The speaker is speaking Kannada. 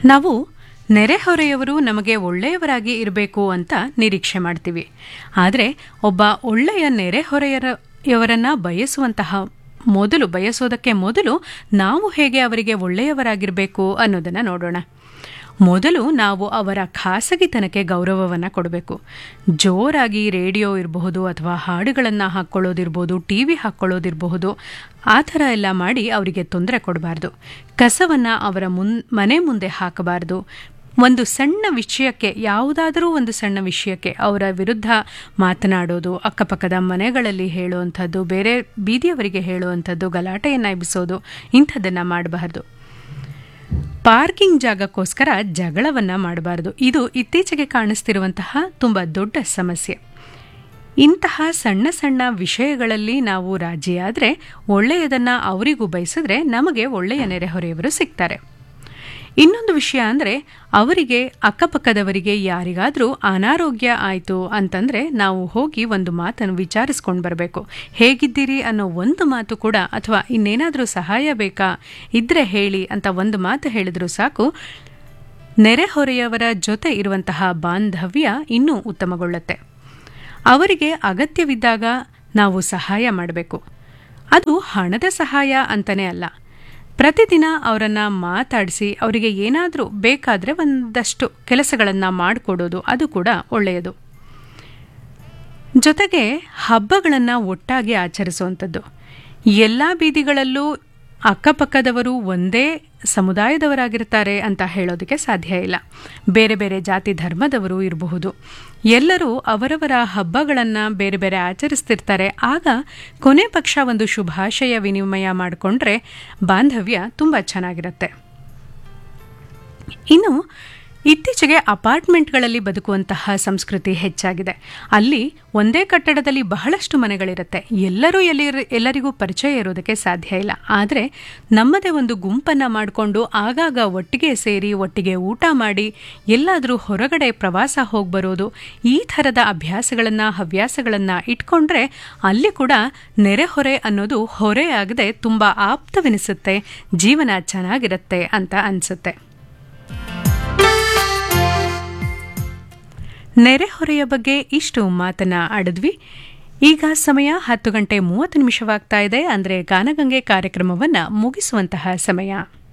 ನಾವು ನೆರೆಹೊರೆಯವರು ನಮಗೆ ಒಳ್ಳೆಯವರಾಗಿ ಇರಬೇಕು ಅಂತ ನಿರೀಕ್ಷೆ ಮಾಡ್ತೀವಿ ಆದರೆ ಒಬ್ಬ ಒಳ್ಳೆಯ ನೆರೆಹೊರೆಯವರನ್ನ ಬಯಸುವಂತಹ ಮೊದಲು ಬಯಸೋದಕ್ಕೆ ಮೊದಲು ನಾವು ಹೇಗೆ ಅವರಿಗೆ ಒಳ್ಳೆಯವರಾಗಿರಬೇಕು ಅನ್ನೋದನ್ನು ನೋಡೋಣ ಮೊದಲು ನಾವು ಅವರ ಖಾಸಗಿತನಕ್ಕೆ ಗೌರವವನ್ನು ಕೊಡಬೇಕು ಜೋರಾಗಿ ರೇಡಿಯೋ ಇರಬಹುದು ಅಥವಾ ಹಾಡುಗಳನ್ನು ಹಾಕ್ಕೊಳ್ಳೋದಿರ್ಬೋದು ಟಿ ವಿ ಹಾಕ್ಕೊಳ್ಳೋದಿರಬಹುದು ಆ ಥರ ಎಲ್ಲ ಮಾಡಿ ಅವರಿಗೆ ತೊಂದರೆ ಕೊಡಬಾರ್ದು ಕಸವನ್ನು ಅವರ ಮುನ್ ಮನೆ ಮುಂದೆ ಹಾಕಬಾರ್ದು ಒಂದು ಸಣ್ಣ ವಿಷಯಕ್ಕೆ ಯಾವುದಾದರೂ ಒಂದು ಸಣ್ಣ ವಿಷಯಕ್ಕೆ ಅವರ ವಿರುದ್ಧ ಮಾತನಾಡೋದು ಅಕ್ಕಪಕ್ಕದ ಮನೆಗಳಲ್ಲಿ ಹೇಳುವಂಥದ್ದು ಬೇರೆ ಬೀದಿಯವರಿಗೆ ಹೇಳುವಂಥದ್ದು ಗಲಾಟೆಯನ್ನು ಎಬ್ಬಿಸೋದು ಇಂಥದ್ದನ್ನು ಮಾಡಬಾರ್ದು ಪಾರ್ಕಿಂಗ್ ಜಾಗಕ್ಕೋಸ್ಕರ ಜಗಳವನ್ನು ಮಾಡಬಾರ್ದು ಇದು ಇತ್ತೀಚೆಗೆ ಕಾಣಿಸ್ತಿರುವಂತಹ ತುಂಬ ದೊಡ್ಡ ಸಮಸ್ಯೆ ಇಂತಹ ಸಣ್ಣ ಸಣ್ಣ ವಿಷಯಗಳಲ್ಲಿ ನಾವು ರಾಜಿಯಾದರೆ ಒಳ್ಳೆಯದನ್ನು ಅವರಿಗೂ ಬಯಸಿದ್ರೆ ನಮಗೆ ಒಳ್ಳೆಯ ನೆರೆಹೊರೆಯವರು ಸಿಗ್ತಾರೆ ಇನ್ನೊಂದು ವಿಷಯ ಅಂದರೆ ಅವರಿಗೆ ಅಕ್ಕಪಕ್ಕದವರಿಗೆ ಯಾರಿಗಾದರೂ ಅನಾರೋಗ್ಯ ಆಯಿತು ಅಂತಂದರೆ ನಾವು ಹೋಗಿ ಒಂದು ಮಾತನ್ನು ವಿಚಾರಿಸ್ಕೊಂಡು ಬರಬೇಕು ಹೇಗಿದ್ದೀರಿ ಅನ್ನೋ ಒಂದು ಮಾತು ಕೂಡ ಅಥವಾ ಇನ್ನೇನಾದರೂ ಸಹಾಯ ಬೇಕಾ ಇದ್ರೆ ಹೇಳಿ ಅಂತ ಒಂದು ಮಾತು ಹೇಳಿದರೂ ಸಾಕು ನೆರೆಹೊರೆಯವರ ಜೊತೆ ಇರುವಂತಹ ಬಾಂಧವ್ಯ ಇನ್ನೂ ಉತ್ತಮಗೊಳ್ಳುತ್ತೆ ಅವರಿಗೆ ಅಗತ್ಯವಿದ್ದಾಗ ನಾವು ಸಹಾಯ ಮಾಡಬೇಕು ಅದು ಹಣದ ಸಹಾಯ ಅಂತಲೇ ಅಲ್ಲ ಪ್ರತಿದಿನ ಅವರನ್ನು ಮಾತಾಡಿಸಿ ಅವರಿಗೆ ಏನಾದರೂ ಬೇಕಾದರೆ ಒಂದಷ್ಟು ಕೆಲಸಗಳನ್ನು ಮಾಡಿಕೊಡೋದು ಅದು ಕೂಡ ಒಳ್ಳೆಯದು ಜೊತೆಗೆ ಹಬ್ಬಗಳನ್ನು ಒಟ್ಟಾಗಿ ಆಚರಿಸುವಂಥದ್ದು ಎಲ್ಲ ಬೀದಿಗಳಲ್ಲೂ ಅಕ್ಕಪಕ್ಕದವರು ಒಂದೇ ಸಮುದಾಯದವರಾಗಿರ್ತಾರೆ ಅಂತ ಹೇಳೋದಕ್ಕೆ ಸಾಧ್ಯ ಇಲ್ಲ ಬೇರೆ ಬೇರೆ ಜಾತಿ ಧರ್ಮದವರು ಇರಬಹುದು ಎಲ್ಲರೂ ಅವರವರ ಹಬ್ಬಗಳನ್ನು ಬೇರೆ ಬೇರೆ ಆಚರಿಸ್ತಿರ್ತಾರೆ ಆಗ ಕೊನೆ ಪಕ್ಷ ಒಂದು ಶುಭಾಶಯ ವಿನಿಮಯ ಮಾಡಿಕೊಂಡ್ರೆ ಬಾಂಧವ್ಯ ತುಂಬ ಚೆನ್ನಾಗಿರುತ್ತೆ ಇನ್ನು ಇತ್ತೀಚೆಗೆ ಅಪಾರ್ಟ್ಮೆಂಟ್ಗಳಲ್ಲಿ ಬದುಕುವಂತಹ ಸಂಸ್ಕೃತಿ ಹೆಚ್ಚಾಗಿದೆ ಅಲ್ಲಿ ಒಂದೇ ಕಟ್ಟಡದಲ್ಲಿ ಬಹಳಷ್ಟು ಮನೆಗಳಿರುತ್ತೆ ಎಲ್ಲರೂ ಎಲ್ಲಿ ಎಲ್ಲರಿಗೂ ಪರಿಚಯ ಇರೋದಕ್ಕೆ ಸಾಧ್ಯ ಇಲ್ಲ ಆದರೆ ನಮ್ಮದೇ ಒಂದು ಗುಂಪನ್ನು ಮಾಡಿಕೊಂಡು ಆಗಾಗ ಒಟ್ಟಿಗೆ ಸೇರಿ ಒಟ್ಟಿಗೆ ಊಟ ಮಾಡಿ ಎಲ್ಲಾದರೂ ಹೊರಗಡೆ ಪ್ರವಾಸ ಹೋಗಿ ಬರೋದು ಈ ಥರದ ಅಭ್ಯಾಸಗಳನ್ನು ಹವ್ಯಾಸಗಳನ್ನು ಇಟ್ಕೊಂಡ್ರೆ ಅಲ್ಲಿ ಕೂಡ ನೆರೆಹೊರೆ ಅನ್ನೋದು ಹೊರೆಯಾಗದೆ ತುಂಬ ಆಪ್ತವೆನಿಸುತ್ತೆ ಜೀವನ ಚೆನ್ನಾಗಿರುತ್ತೆ ಅಂತ ಅನಿಸುತ್ತೆ ನೆರೆಹೊರೆಯ ಬಗ್ಗೆ ಇಷ್ಟು ಮಾತನ್ನ ಆಡಿದ್ವಿ ಈಗ ಸಮಯ ಹತ್ತು ಗಂಟೆ ಮೂವತ್ತು ನಿಮಿಷವಾಗ್ತಾ ಇದೆ ಅಂದರೆ ಗಾನಗಂಗೆ ಕಾರ್ಯಕ್ರಮವನ್ನು ಮುಗಿಸುವಂತಹ ಸಮಯ